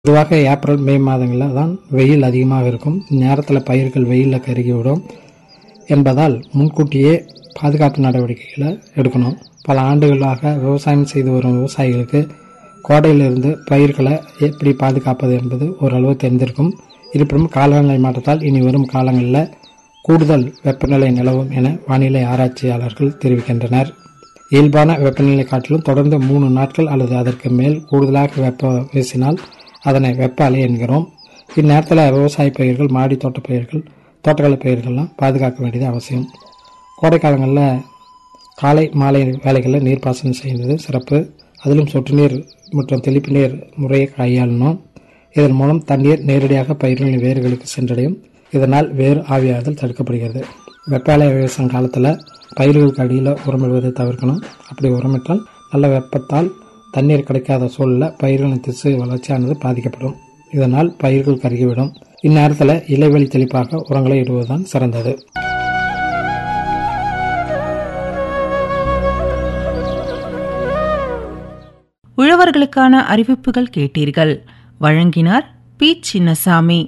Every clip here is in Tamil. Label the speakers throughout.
Speaker 1: பொதுவாக ஏப்ரல் மே மாதங்களில் தான் வெயில் அதிகமாக இருக்கும் இந்நேரத்தில் பயிர்கள் வெயிலில் கருகிவிடும் என்பதால் முன்கூட்டியே பாதுகாப்பு நடவடிக்கைகளை எடுக்கணும் பல ஆண்டுகளாக விவசாயம் செய்து வரும் விவசாயிகளுக்கு கோடையிலிருந்து பயிர்களை எப்படி பாதுகாப்பது என்பது ஓரளவு தெரிந்திருக்கும் இருப்பினும் காலநிலை மாற்றத்தால் இனி வரும் காலங்களில் கூடுதல் வெப்பநிலை நிலவும் என வானிலை ஆராய்ச்சியாளர்கள் தெரிவிக்கின்றனர் இயல்பான வெப்பநிலை காட்டிலும் தொடர்ந்து மூணு நாட்கள் அல்லது அதற்கு மேல் கூடுதலாக வெப்ப வீசினால் அதனை வெப்ப அலை என்கிறோம் இந்நேரத்தில் விவசாய பயிர்கள் மாடி தோட்ட பயிர்கள் தோட்டக்கலை பயிர்கள்லாம் பாதுகாக்க வேண்டியது அவசியம் கோடை காலங்களில் காலை மாலை வேலைகளில் நீர்ப்பாசனம் செய்வது சிறப்பு அதிலும் சொட்டு நீர் மற்றும் தெளிப்பு நீர் முறையை கையாளணும் இதன் மூலம் தண்ணீர் நேரடியாக பயிர்களின் வேர்களுக்கு சென்றடையும் இதனால் வேர் ஆவியாதல் தடுக்கப்படுகிறது வெப்ப அலை விவசாயம் காலத்தில் பயிர்களுக்கு அடியில் உரமிடுவதை தவிர்க்கணும் அப்படி உரமிட்டால் நல்ல வெப்பத்தால் தண்ணீர் கிடைக்காத சூழலில் பயிர்களின் திசு வளர்ச்சியானது பாதிக்கப்படும் இதனால் பயிர்கள் கருகிவிடும் இந்நேரத்தில் இலைவெளி தெளிப்பாக உரங்களை இடுவதுதான் சிறந்தது
Speaker 2: உழவர்களுக்கான அறிவிப்புகள் கேட்டீர்கள் வழங்கினார் பி சின்னசாமி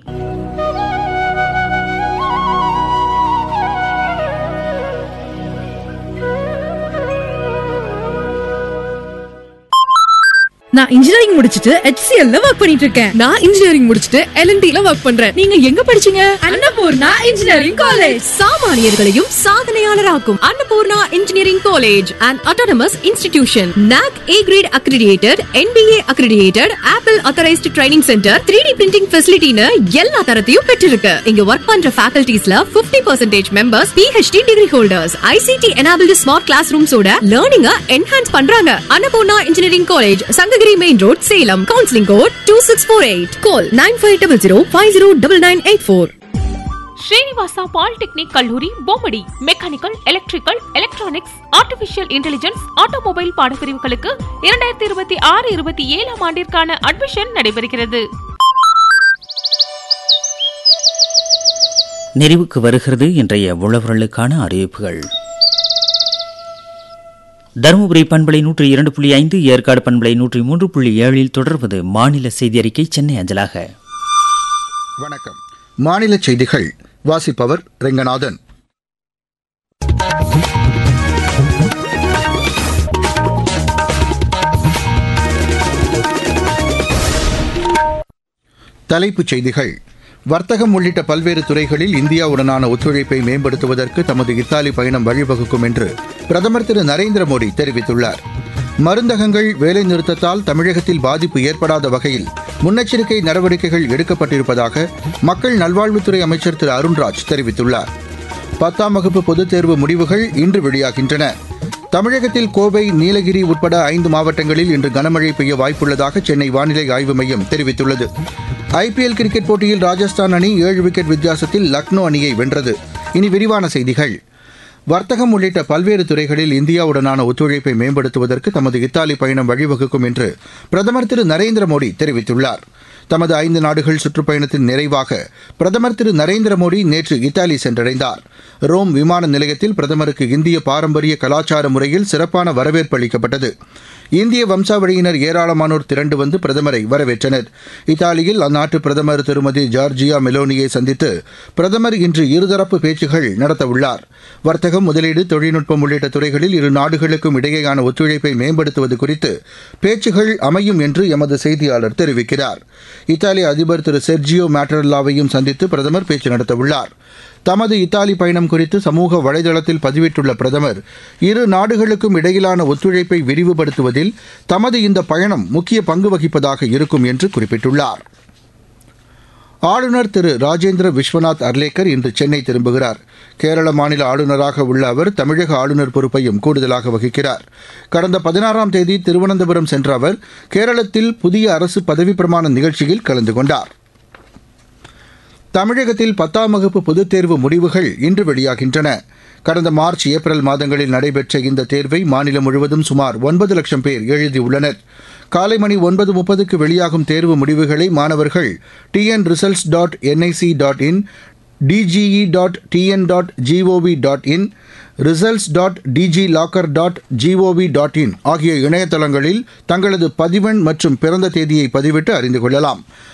Speaker 3: நான் இன்ஜினியரிங் முடிச்சிட்டு HCL ல ஒர்க் பண்ணிட்டு இருக்கேன்
Speaker 4: நான் இன்ஜினியரிங் முடிச்சிட்டு எல்என்டி ல ஒர்க் பண்றேன்
Speaker 3: நீங்க எங்க படிச்சீங்க அன்னபூர்ணா இன்ஜினியரிங் காலேஜ்
Speaker 4: சாமானியர்களையும் சாதனையாளராக்கும் Annapoorna engineering college and autonomous institution NAC A grade accredited NBA accredited Apple authorized training centre 3D printing ஃபெசிலிட்டின்னு எல்லா தரத்தையும் பெற்றிருக்கு இங்க ஒர்க் பண்ற ஃபேக்கல்டிஸ்ல 50% percentage members PhD degree holders ICT enabled smart class ரூம்ஸோட லேர்னிங்க என்ஹான்ஸ் பண்றாங்க Annapoorna engineering college Sankagiri main road Salem counselling code two six four eight call nine five double zero five zero double nine eight four
Speaker 5: Srinivasa polytechnic கல்லூரி Bommidi mechanical electrical electronics artificial intelligence automobile பாடப்பிரிவுகளுக்கு இரண்டாயிரத்தி இருபத்தி ஆறு இருபத்தி ஏழாம் ஆண்டிற்கான அட்மிஷன் நடைபெறுகிறது
Speaker 6: நிறைவுக்கு வருகிறது இன்றைய உழவர்களுக்கான அறிவிப்புகள் தருமபுரி பண்பலை நூற்றி இரண்டு புள்ளி ஐந்து ஏற்காடு பண்பலை நூற்றி மூன்று புள்ளி ஏழில் தொடர்வது மாநில செய்தி அறிக்கை சென்னை அஞ்சலாக
Speaker 7: வணக்கம் மாநில செய்திகள் வாசிப்பவர் ரெங்கநாதன் தலைப்புச் செய்திகள் வர்த்தகம் உள்ளிட்ட பல்வேறு துறைகளில் இந்தியாவுடனான ஒத்துழைப்பை மேம்படுத்துவதற்கு தமது இத்தாலி பயணம் வழிவகுக்கும் என்று பிரதமர் திரு நரேந்திர மோடி தெரிவித்துள்ளார் மருந்தகங்கள் வேலைநிறுத்தத்தால் தமிழகத்தில் பாதிப்பு ஏற்படாத வகையில் முன்னெச்சரிக்கை நடவடிக்கைகள் எடுக்கப்பட்டிருப்பதாக மக்கள் நல்வாழ்வுத்துறை அமைச்சர் திரு அருண்ராஜ் தெரிவித்துள்ளார் பத்தாம் வகுப்பு பொதுத் தேர்வு முடிவுகள் இன்று வெளியாகின்றன தமிழகத்தில் கோவை நீலகிரி உட்பட ஐந்து மாவட்டங்களில் இன்று கனமழை பெய்ய வாய்ப்புள்ளதாக சென்னை வானிலை ஆய்வு மையம் தெரிவித்துள்ளது ஐபிஎல் கிரிக்கெட் போட்டியில் ராஜஸ்தான் அணி ஏழு விக்கெட் வித்தியாசத்தில் லக்னோ அணியை வென்றது இனி விரிவான செய்திகள் வர்த்தகம் உள்ளிட்ட பல்வேறு துறைகளில் இந்தியாவுடனான ஒத்துழைப்பை மேம்படுத்துவதற்கு தமது இத்தாலி பயணம் வழிவகுக்கும் என்று பிரதமர் திரு நரேந்திர மோடி தெரிவித்துள்ளார் தமது ஐந்து நாடுகள் சுற்றுப்பயணத்தின் நிறைவாக பிரதமர் திரு நரேந்திர மோடி நேற்று இத்தாலி சென்றடைந்தார் ரோம் விமான நிலையத்தில் பிரதமருக்கு இந்திய பாரம்பரிய கலாச்சார முறையில் சிறப்பான வரவேற்பு அளிக்கப்பட்டது இந்திய வம்சாவளியினர் ஏராளமானோர் திரண்டு வந்து பிரதமரை வரவேற்றனர் இத்தாலியில் அந்நாட்டு பிரதமர் திருமதி ஜார்ஜியா மெலோனியை சந்தித்து பிரதமர் இன்று இருதரப்பு பேச்சுகள் நடத்தவுள்ளார் வர்த்தகம் முதலீடு தொழில்நுட்பம் உள்ளிட்ட துறைகளில் இரு நாடுகளுக்கும் இடையேயான ஒத்துழைப்பை மேம்படுத்துவது குறித்து பேச்சுகள் அமையும் என்று எமது செய்தியாளர் தெரிவிக்கிறார் இத்தாலி அதிபர் திரு செர்ஜியோ மேட்டரல்லாவையும் சந்தித்து பிரதமர் பேச்சு நடத்தவுள்ளார் தமது இத்தாலி பயணம் குறித்து சமூக வலைதளத்தில் பதிவிட்டுள்ள பிரதமர் இரு நாடுகளுக்கும் இடையிலான ஒத்துழைப்பை விரிவுபடுத்துவதில் தமது இந்த பயணம் முக்கிய பங்கு வகிப்பதாக இருக்கும் என்று குறிப்பிட்டுள்ளார் ஆளுநர் திரு ராஜேந்திர விஸ்வநாத் அர்லேக்கர் இன்று சென்னை திரும்புகிறார் கேரள மாநில ஆளுநராக உள்ள அவர் தமிழக ஆளுநர் பொறுப்பையும் கூடுதலாக வகிக்கிறார் கடந்த பதினாறாம் தேதி திருவனந்தபுரம் சென்ற அவர் கேரளத்தில் புதிய அரசு பதவி பிரமாண நிகழ்ச்சியில் கலந்து கொண்டார் தமிழகத்தில் பத்தாம் வகுப்பு பொதுத் தேர்வு முடிவுகள் இன்று வெளியாகின்றன கடந்த மார்ச் ஏப்ரல் மாதங்களில் நடைபெற்ற இந்த தேர்வை மாநிலம் முழுவதும் சுமார் ஒன்பது லட்சம் பேர் எழுதியுள்ளனர் காலை மணி ஒன்பது முப்பதுக்கு வெளியாகும் தேர்வு முடிவுகளை மாணவர்கள் TN results dot NIC dot in DGE dot TN dot GOV dot in results dot digilocker dot GOV dot in ஆகிய இணையதளங்களில் தங்களது பதிவெண் மற்றும் பிறந்த தேதியை பதிவிட்டு அறிந்து கொள்ளலாம்